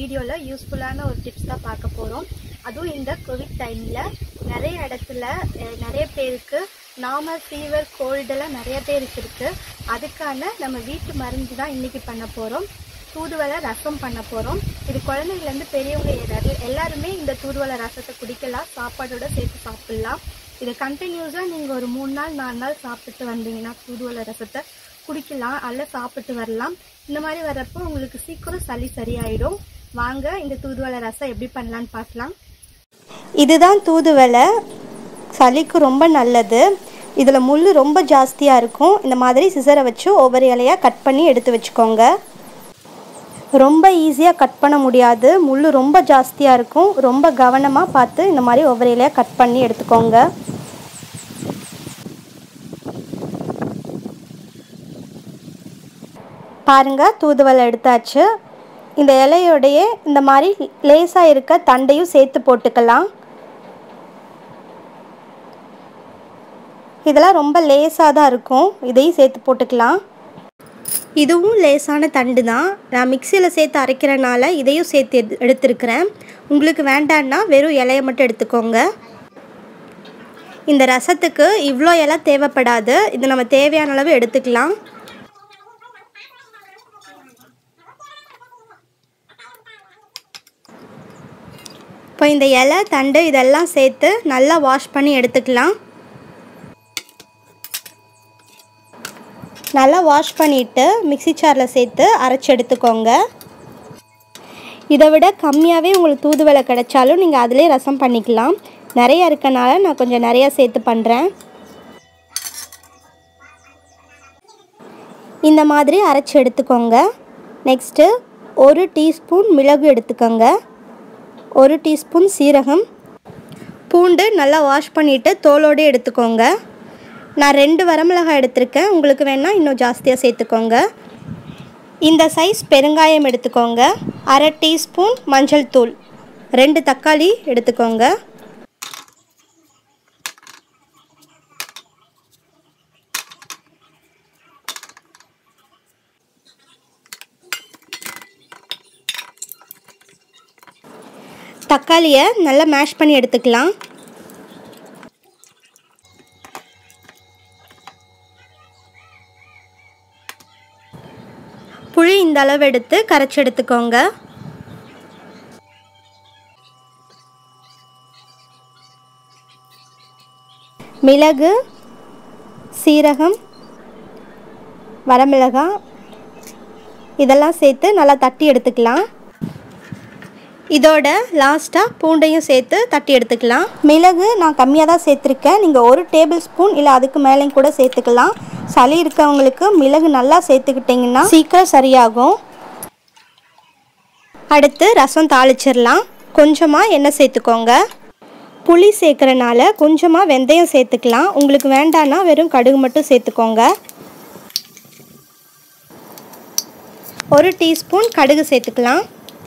வீடியோவில் யூஸ்ஃபுல்லான ஒரு டிப்ஸ் தான் பார்க்க போகிறோம் அதுவும் இந்த கோவிட் டைமில் நிறைய இடத்துல அஹ், நிறைய பேருக்கு நார்மல் ஃபீவர் கோல்டெல்லாம் நிறைய பேருக்கு இருக்குது அதுக்கான நம்ம வீட்டு மருந்து தான் இன்றைக்கி பண்ண போகிறோம் தூதுவளை ரசம் பண்ண போகிறோம் இது குழந்தைங்கலேருந்து பெரியவங்க எல்லாரும் எல்லாருமே இந்த தூதுவளை ரசத்தை குடிக்கலாம் சாப்பாடோட சேர்த்து சாப்பிட்லாம் இது கண்டினியூஸாக நீங்கள் ஒரு மூணு நாள் நாலு நாள் சாப்பிட்டு வந்தீங்கன்னா தூதுவளை ரசத்தை குடிக்கலாம் அல்ல சாப்பிட்டு வரலாம் இந்த மாதிரி வர்றப்போ உங்களுக்கு சீக்கிரம் சளி சரியாயிடும் வாங்க இந்த தூதுவளை ரசம் எப்படி பண்ணலான்னு பார்க்கலாம் இதுதான் தூதுவளை சளிக்கு ரொம்ப நல்லது இதில் முள் ரொம்ப ஜாஸ்தியாக இருக்கும் இந்த மாதிரி சிசரை வச்சு ஒவ்வொரு இலையாக கட் பண்ணி எடுத்து வச்சுக்கோங்க ரொம்ப ஈஸியாக கட் பண்ண முடியாது முள் ரொம்ப ஜாஸ்தியாக இருக்கும் ரொம்ப கவனமாக பார்த்து இந்த மாதிரி ஒவ்வொரு இலையாக கட் பண்ணி எடுத்துக்கோங்க பாருங்க தூதுவளை எடுத்தாச்சு இந்த இலையோடையே இந்த மாதிரி லேசாக இருக்க தண்டையும் சேர்த்து போட்டுக்கலாம் இதெல்லாம் ரொம்ப லேசாக தான் இருக்கும் இதையும் சேர்த்து போட்டுக்கலாம் இதுவும் லேசான தண்டு தான் நான் மிக்சியில் சேர்த்து அரைக்கிறனால இதையும் சேர்த்து எடு எடுத்துருக்கிறேன் உங்களுக்கு வேண்டான்னா வெறும் இலையை மட்டும் எடுத்துக்கோங்க இந்த ரசத்துக்கு இவ்வளோ இலை தேவைப்படாது இது நம்ம தேவையான அளவு எடுத்துக்கலாம் இப்போ இந்த இலை தண்டு இதெல்லாம் சேர்த்து நல்லா வாஷ் பண்ணி எடுத்துக்கலாம் நல்லா வாஷ் பண்ணிவிட்டு மிக்ஸி சாரில் சேர்த்து அரைச்சி எடுத்துக்கோங்க இதை விட கம்மியாகவே உங்களுக்கு தூதுவளை கிடைச்சாலும் நீங்கள் அதிலே ரசம் பண்ணிக்கலாம் நிறைய இருக்கனால நான் கொஞ்சம் நிறையா சேர்த்து பண்ணுறேன் இந்த மாதிரி அரைச்சி எடுத்துக்கோங்க நெக்ஸ்ட்டு ஒரு டீஸ்பூன் மிளகு எடுத்துக்கோங்க ஒரு டீஸ்பூன் சீரகம் பூண்டு நல்லா வாஷ் பண்ணிவிட்டு தோலோடு எடுத்துக்கோங்க நான் ரெண்டு வரமிளகாய் எடுத்திருக்கேன் உங்களுக்கு வேணால் இன்னும் ஜாஸ்தியாக சேர்த்துக்கோங்க இந்த சைஸ் பெருங்காயம் எடுத்துக்கோங்க அரை டீஸ்பூன் மஞ்சள் தூள் ரெண்டு தக்காளி எடுத்துக்கோங்க தக்காளியை நல்லா மேஷ் பண்ணி எடுத்துக்கலாம் புளி இந்த அளவு எடுத்து கரைச்சி எடுத்துக்கோங்க மிளகு சீரகம் வரமிளகாய் இதெல்லாம் சேர்த்து நல்லா தட்டி எடுத்துக்கலாம் இதோட லாஸ்ட்டாக பூண்டையும் சேர்த்து தட்டி எடுத்துக்கலாம் மிளகு நான் கம்மியாக தான் சேர்த்துருக்கேன் நீங்கள் ஒரு டேபிள் ஸ்பூன் இல்லை அதுக்கு மேலேயும் கூட சேர்த்துக்கலாம் சளி இருக்கவங்களுக்கு மிளகு நல்லா சேர்த்துக்கிட்டிங்கன்னா சீக்கிரம் சரியாகும் அடுத்து ரசம் தாளிச்சிடலாம் கொஞ்சமாக எண்ணெய் சேர்த்துக்கோங்க புளி சேர்க்குறனால கொஞ்சமாக வெந்தயம் சேர்த்துக்கலாம் உங்களுக்கு வேண்டான்னா வெறும் கடுகு மட்டும் சேர்த்துக்கோங்க ஒரு டீஸ்பூன் கடுகு சேர்த்துக்கலாம்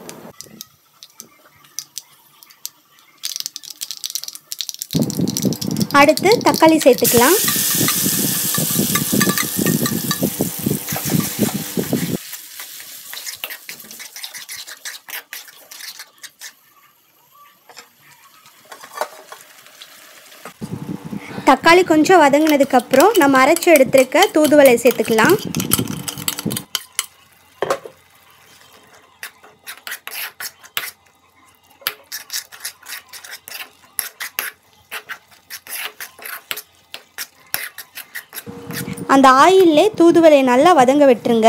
அடுத்து தக்காளி சேர்த்துக்கலாம் தக்காளி கொஞ்சம் வதங்கினதுக்கப்புறம் நம்ம அரைச்சி எடுத்துருக்க தூதுவளை சேர்த்துக்கலாம் அந்த ஆயிலே தூதுவளையை நல்லா வதங்க விட்டுருங்க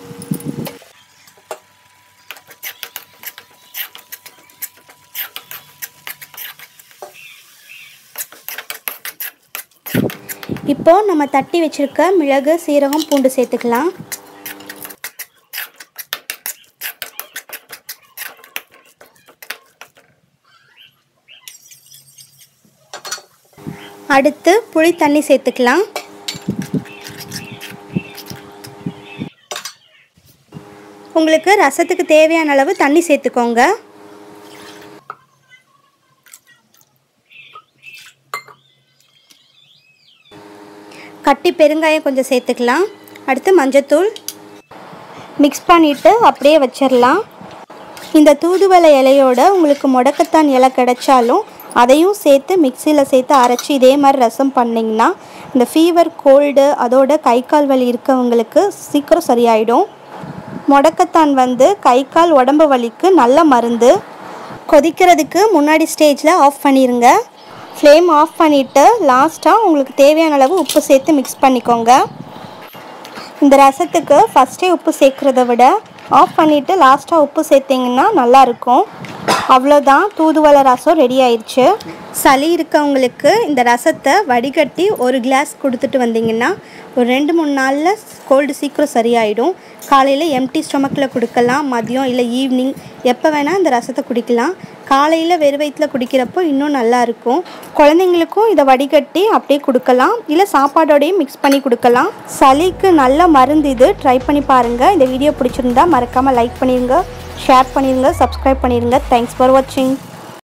இப்போ நம்ம தட்டி வச்சிருக்க மிளகு சீரகம் பூண்டு சேர்த்துக்கலாம் அடுத்து புளி தண்ணி சேர்த்துக்கலாம் உங்களுக்கு ரசத்துக்கு தேவையான அளவு தண்ணி சேர்த்துக்கோங்க கட்டி பெருங்காயம் கொஞ்சம் சேர்த்துக்கலாம் அடுத்து மஞ்சத்தூள் மிக்ஸ் பண்ணிவிட்டு அப்படியே வச்சிடலாம் இந்த தூதுவளை இலையோட உங்களுக்கு முடக்கத்தான் இலை கிடைச்சாலும் அதையும் சேர்த்து மிக்சியில் சேர்த்து அரைச்சி இதே மாதிரி ரசம் பண்ணிங்கன்னா இந்த ஃபீவர் கோல்டு அதோட கை கால் வலி இருக்கவங்களுக்கு சீக்கிரம் சரியாயிடும் முடக்கத்தான் வந்து கை கால் உடம்பு வலிக்கு நல்ல மருந்து கொதிக்கிறதுக்கு முன்னாடி ஸ்டேஜில் ஆஃப் பண்ணிடுங்க ஃப்ளேம் ஆஃப் பண்ணிவிட்டு லாஸ்ட்டாக உங்களுக்கு தேவையான அளவு உப்பு சேர்த்து மிக்ஸ் பண்ணிக்கோங்க இந்த ரசத்துக்கு ஃபஸ்ட்டே உப்பு சேர்க்குறத விட ஆஃப் பண்ணிவிட்டு லாஸ்ட்டாக உப்பு சேர்த்திங்கன்னா நல்லாயிருக்கும் அவ்வளோதான் தூதுவளை ரசம் ரெடி ஆயிடுச்சு சளி இருக்கவங்களுக்கு இந்த ரசத்தை வடிகட்டி ஒரு கிளாஸ் கொடுத்துட்டு வந்தீங்கன்னா ஒரு ரெண்டு மூணு நாளில் கோல்டு சீக்கிரம் சரியாயிடும் காலையில் எம்டி ஸ்டொமக்கில் கொடுக்கலாம் மதியம் இல்லை ஈவினிங் எப்போ வேணால் இந்த ரசத்தை குடிக்கலாம் காலையில் வெறு வயிற்றில் குடிக்கிறப்போ இன்னும் நல்லா இருக்கும் குழந்தைங்களுக்கும் இதை வடிகட்டி அப்படியே கொடுக்கலாம் இல்லை சாப்பாடோடையும் மிக்ஸ் பண்ணி கொடுக்கலாம் சளிக்கு நல்ல மருந்து இது ட்ரை பண்ணி பாருங்கள் இந்த வீடியோ பிடிச்சிருந்தா மறக்காமல் லைக் பண்ணிடுங்க ஷேர் பண்ணிடுங்க சப்ஸ்கிரைப் பண்ணிடுங்க தேங்க்ஸ் ஃபார் வாட்சிங்